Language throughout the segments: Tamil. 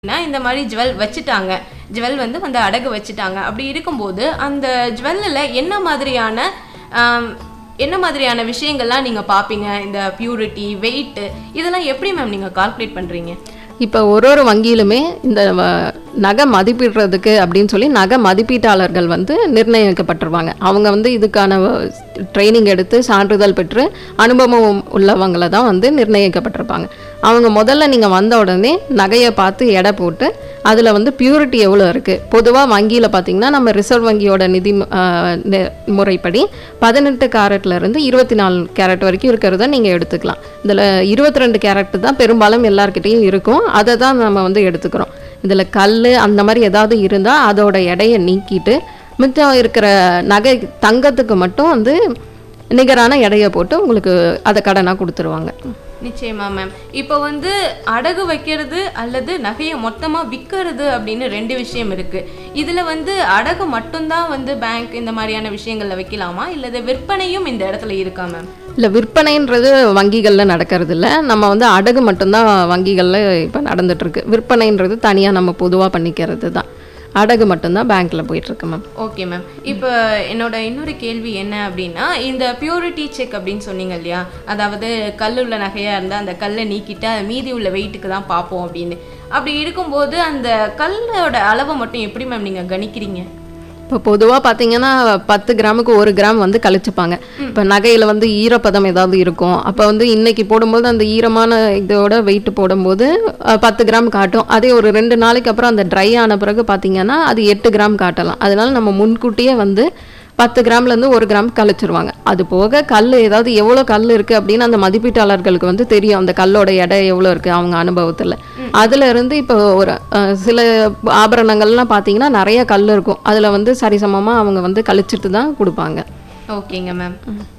பார்த்தீங்கன்னா, இந்த மாரி ஜுவல் வச்சுட்டாங்க. ஜுவல் வந்து வந்து அடகு வச்சுட்டாங்க. அப்படி இருக்கும்போது, அந்த ஜுவல்லுல என்ன மாதிரியான அம் என்ன மாதிரியான விஷயங்கள்லாம் நீங்க பார்ப்பீங்க? இந்த பியூரிட்டி, வெயிட்டு இதெல்லாம் எப்படி மேம் நீங்க கால்குலேட் பண்றீங்க? இப்போ ஒரு ஒரு வங்கியிலுமே இந்த வ நகை மதிப்பிடுறதுக்கு அப்படின்னு சொல்லி நகை மதிப்பீட்டாளர்கள் வந்து நிர்ணயிக்கப்பட்டிருவாங்க. அவங்க வந்து இதுக்கான ட்ரைனிங் எடுத்து சான்றிதழ் பெற்று அனுபவம் உள்ளவங்கள தான் வந்து நிர்ணயிக்கப்பட்டிருப்பாங்க. அவங்க முதல்ல நீங்கள் வந்த உடனே நகையை பார்த்து எடை போட்டு அதில் வந்து பியூரிட்டி எவ்வளோ இருக்குது பொதுவாக வங்கியில் பார்த்தீங்கன்னா நம்ம ரிசர்வ் வங்கியோட நிதி ஆ, நெ- முறைப்படி பதினெட்டு கேரட்லேருந்து இருபத்தி நாலு கேரட் வரைக்கும் இருக்கிறத நீங்கள் எடுத்துக்கலாம் இதில் இருபத்தி ரெண்டு கேரட் தான் பெரும்பாலும் எல்லார்கிட்டயும் இருக்கும் அதை தான் நம்ம வந்து எடுத்துக்கிறோம் இதில் கல் அந்த மாதிரி ஏதாவது இருந்தால் அதோட எடையை நீக்கிட்டு மிச்சம் இருக்கிற நகை தங்கத்துக்கு மட்டும் வந்து நிகரான எடையை போட்டு உங்களுக்கு அதை கடனாக கொடுத்துருவாங்க நிச்சயமா மேம். இப்போ வந்து அடகு வைக்கிறது அல்லது நகையை மொத்தமா விற்கிறது அப்படின்னு 2 விஷயம் இருக்கு. இதுல வந்து அடகு மட்டும்தான் வந்து பேங்க் இந்த மாதிரியான விஷயங்கள்ல வைக்கலாமா? இல்லது விற்பனையும் இந்த இடத்துல இருக்கா மேம்? இல்லை விற்பனைன்றது வங்கிகளில் நடக்கிறது இல்ல நம்ம வந்து அடகு மட்டும்தான் வங்கிகளில் இப்போ நடந்துட்டுருக்கு விற்பனைன்றது தனியாக நம்ம பொதுவாக பண்ணிக்கிறது தான் அடகு மட்டும்தான் பேங்க்கில் போயிட்டுருக்கு மேம் ஓகே மேம். இப்போ என்னோட இன்னொரு கேள்வி என்ன அப்படின்னா, இந்த பியூரிட்டி செக் அப்படின்னு சொன்னீங்க இல்லையா? அதாவது கல் உள்ள நகையா இருந்தா அந்த கல்லை நீக்கிட்டு அது மீதி உள்ள வெயிட்டுக்கு தான் பார்ப்போம் அப்படின்னு. அப்படி இருக்கும்போது அந்த கல்லோட அளவை மட்டும் எப்படி மேம் நீங்க கணிக்கிறீங்க? இப்போ பொதுவாக பார்த்தீங்கன்னா பத்து கிராமுக்கு ஒரு கிராம் வந்து கழிச்சுப்பாங்க இப்போ நகையில் வந்து ஈரப்பதம் ஏதாவது இருக்கும் அப்போ வந்து இன்னைக்கு போடும்போது அந்த ஈரமான இதோட வெயிட் போடும்போது அஹ், பத்து கிராம் காட்டும் அதே ஒரு ரெண்டு நாளைக்கு அப்புறம் அந்த ட்ரை ஆன பிறகு பார்த்தீங்கன்னா அது எட்டு கிராம் காட்டலாம் அதனால நம்ம முன்கூட்டியே வந்து பத்து கிராம்லேருந்து ஒரு கிராம் கழிச்சிருவாங்க அது போக கல் ஏதாவது எவ்வளோ கல் இருக்குது அப்படின்னு அந்த மதிப்பீட்டாளர்களுக்கு வந்து தெரியும் அந்த கல்லோட எடை எவ்வளோ இருக்குது அவங்க அனுபவத்தில் அதுல இருந்து இப்போ ஒரு அஹ், சில ஆபரணங்கள்லாம் பார்த்தீங்கன்னா நிறைய கல் இருக்கும் அதில் வந்து சரிசமமாக அவங்க வந்து கழிச்சிட்டு தான் கொடுப்பாங்க ஓகேங்க மேம்.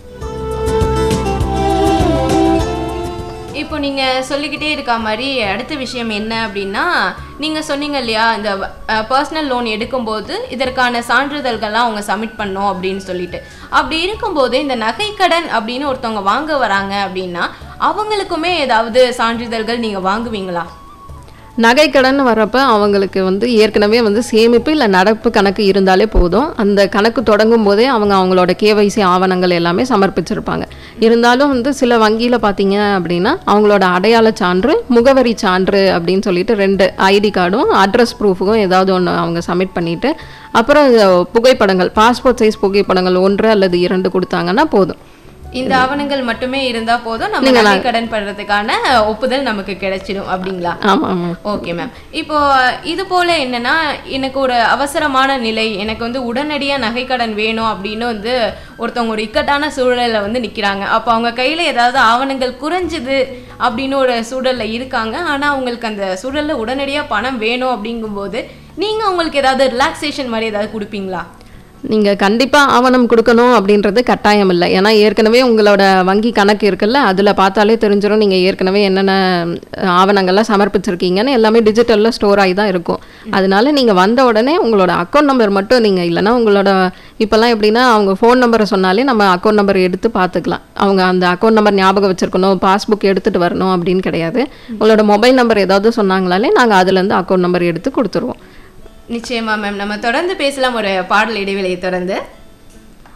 இப்போ நீங்க சொல்லிக்கிட்டே இருக்க மாதிரி அடுத்த விஷயம் என்ன அப்படின்னா நீங்க சொன்னீங்க இல்லையா இந்த பர்சனல் லோன் எடுக்கும்போது இதற்கான சான்றிதழ்கள்லாம் அவங்க சப்மிட் பண்ணோம் அப்படின்னு சொல்லிட்டு அப்படி இருக்கும்போது இந்த நகைக்கடன் அப்படின்னு ஒருத்தவங்க வாங்க வராங்க அப்படின்னா அவங்களுக்குமே ஏதாவது சான்றிதழ்கள் நீங்க வாங்குவீங்களா நகைக்கடன் வரப்ப அவங்களுக்கு வந்து ஏற்கனவே வந்து சேமிப்பு இல்லை நடப்பு கணக்கு இருந்தாலே போதும் அந்த கணக்கு தொடங்கும் போதே அவங்க அவங்களோட கேவைசி ஆவணங்கள் எல்லாமே சமர்ப்பிச்சிருப்பாங்க இருந்தாலும் வந்து சில வங்கியில் பார்த்தீங்க அப்படின்னா அவங்களோட அடையாள சான்று முகவரி சான்று அப்படின்னு சொல்லிட்டு ரெண்டு ஐடி கார்டும் அட்ரஸ் ப்ரூஃபுக்கும் ஏதாவது ஒன்று அவங்க சப்மிட் பண்ணிட்டு அப்புறம் அஹ், புகைப்படங்கள் பாஸ்போர்ட் சைஸ் புகைப்படங்கள் ஒன்று அல்லது இரண்டு கொடுத்தாங்கன்னா போதும் இந்த ஆவணங்கள் மட்டுமே இருந்தா போதும் நம்ம நீங்க நகைக்கடன் பண்றதுக்கான ஒப்புதல் நமக்கு கிடைச்சிடும் அப்படிங்களா ஆமாம் ஆமாம் ஓகே மேம் இப்போ இது போல என்னன்னா எனக்கு ஒரு அவசரமான நிலை எனக்கு வந்து உடனடியா நகைக்கடன் வேணும் அப்படின்னு வந்து ஒருத்தவங்க ஒரு இக்கட்டான சூழல்ல வந்து நிக்கிறாங்க அப்போ அவங்க கையில ஏதாவது ஆவணங்கள் குறைஞ்சுது அப்படின்னு ஒரு சூழல்ல இருக்காங்க ஆனா அவங்களுக்கு அந்த சூழல்ல உடனடியா பணம் வேணும் அப்படிங்கும்போது நீங்க அவங்களுக்கு ஏதாவது ரிலாக்ஸேஷன் மாதிரி ஏதாவது கொடுப்பீங்களா நீங்கள் கண்டிப்பாக ஆவணம் கொடுக்கணும் அப்படின்றது கட்டாயம் இல்லை ஏன்னா ஏற்கனவே உங்களோட வங்கி கணக்கு இருக்குல்ல அதில் பார்த்தாலே தெரிஞ்சிடும் நீங்கள் ஏற்கனவே என்னென்ன அஹ், ஆவணங்கள்லாம் சமர்ப்பிச்சிருக்கீங்கன்னு எல்லாமே டிஜிட்டலில் ஸ்டோர் ஆகி தான் இருக்கும் அதனால நீங்கள் வந்த உடனே உங்களோட அக்கௌண்ட் நம்பர் மட்டும் நீங்கள் இல்லைன்னா உங்களோட இப்போல்லாம் எப்படின்னா அவங்க ஃபோன் நம்பரை சொன்னாலே நம்ம அக்கௌண்ட் நம்பர் எடுத்து பார்த்துக்கலாம் அவங்க அந்த அக்கௌண்ட் நம்பர் ஞாபகம் வச்சிருக்கணும் பாஸ்புக் எடுத்துகிட்டு வரணும் அப்படின்னு கிடையாது உங்களோட மொபைல் நம்பர் ஏதாவது சொன்னாங்களாலே நாங்கள் அதுலேருந்து அக்கௌண்ட் நம்பர் எடுத்து கொடுத்துருவோம் நிச்சயமா மேம் நம்ம தொடர்ந்து பேசலாம் ஒரு பாடல் இடைவேளையை தொடர்ந்து